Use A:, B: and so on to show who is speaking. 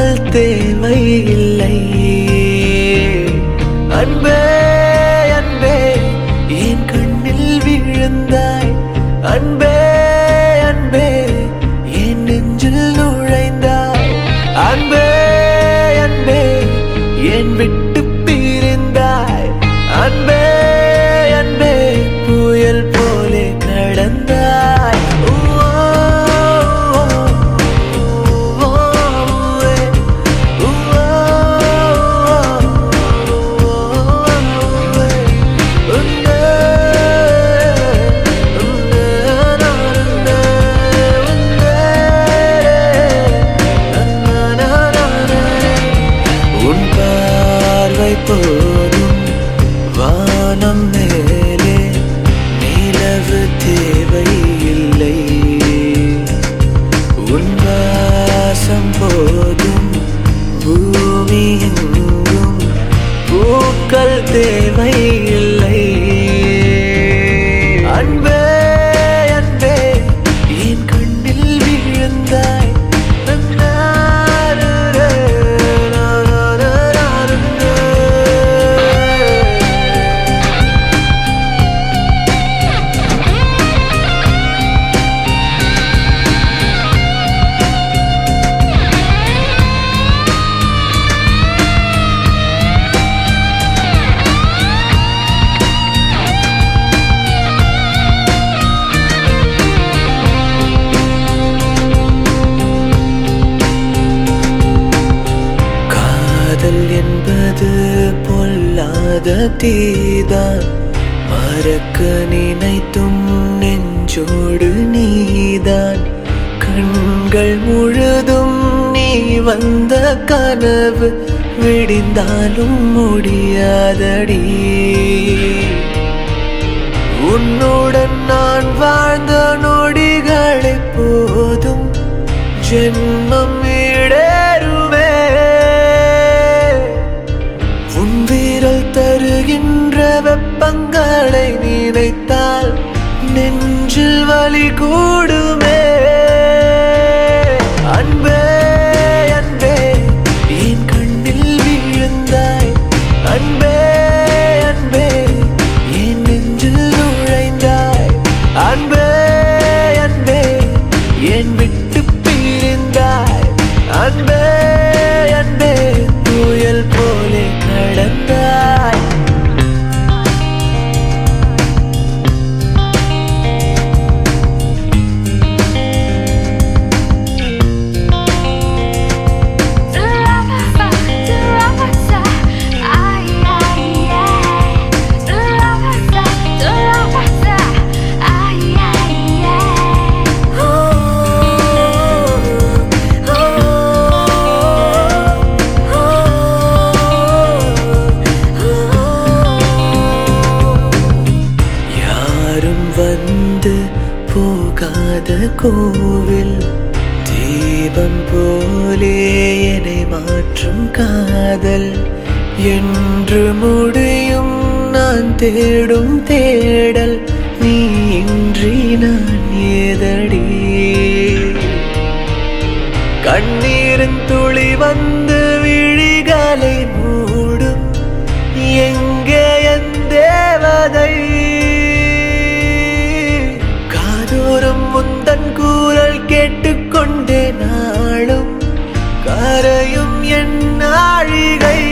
A: பூக்கள் தேவையில்லை அன்பே அன்பே என் கண்ணில் விழுந்தாய் அன்பே அன்பே என் நெஞ்சில் நுழைந்தாய் அன்பே அன்பே என் விட்டு பிரிந்தாய் அன்பே அன்பே புயல் போலே கடந்தாய் ஓ, ஓ, ஓ, ஓ, உன் பார்வை போதும் வானம் மேலே நிலவு தேவையில்லை உன் வாசம் போதும் பூமி எங்கும் பூக்கள் தேவையில்லை அன்பே அன்பே என் கண்ணில் விழுந்தாய் காதல் என்பது பொல்லாத தீதான் மறக்க நினைத்தும் நெஞ்சோடு நீதான் கண்கள் முழுதும் நீ வந்த கனவு விடிந்தாலும் முடியாதடி உன்னுடன் நான் வாழ்ந்த நொடிகளை போதும் ஜென்மம் ஈடேறுவே உன் வீரல் தருகின்ற வெப்பங்களை நினைத்தால் நெஞ்சில் வலி கூடுமே அன்பே அன்பே என் கண்ணில் விழுந்தாய் அன்பே அன்பே என் நெஞ்சில் நுழைந்தாய் அன்பே அன்பே என் விட்டு பிரிந்தாய் அன்பே அன்பே புயல் போலே கடந்தாய் யாரும் வந்து போகாத கோவில் தீபம் போலே என்னை மாற்றும் காதல் என்று முடியும் நான் தேடும் தேடல் நீ இன்றி நான் ஏதடி கண்ணீரின் துளி வந்து விழிகளை மூடும் எங்கே என் தேவதை காதோறும் முந்தன் கூறல் கேட்டுக்கொண்டே நாளும் கரையும் என் நாழிகை